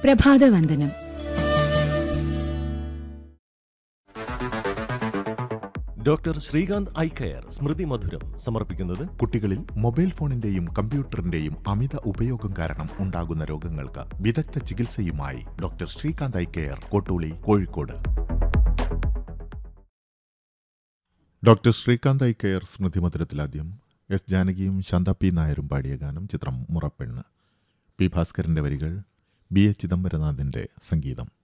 പ്രഭാതവന്ദനം doctor Srikanth eye care Smrithi Madhuram സമർപ്പിക്കുന്നത് കുട്ടികളിൽ mobile ഫോണിന്റെയും കമ്പ്യൂട്ടറിന്റെയും അമിത ഉപയോഗം കാരണം ഉണ്ടാകുന്ന രോഗങ്ങൾക്ക് വിദഗ്ധ ചികിത്സയുമായി doctor Srikanth eye care Kottooli Kozhikode doctor Srikanth eye care Smrithi മധുരത്തിലാദ്യം എസ് ജാനകിയും ശാന്ത പി നായരും പാടിയ ഗാനം ചിത്രം മുറപ്പെണ്ണ് പി ഭാസ്കരന്റെ വരികൾ ബി എ ചിദംബരനാഥിന്റെ സംഗീതം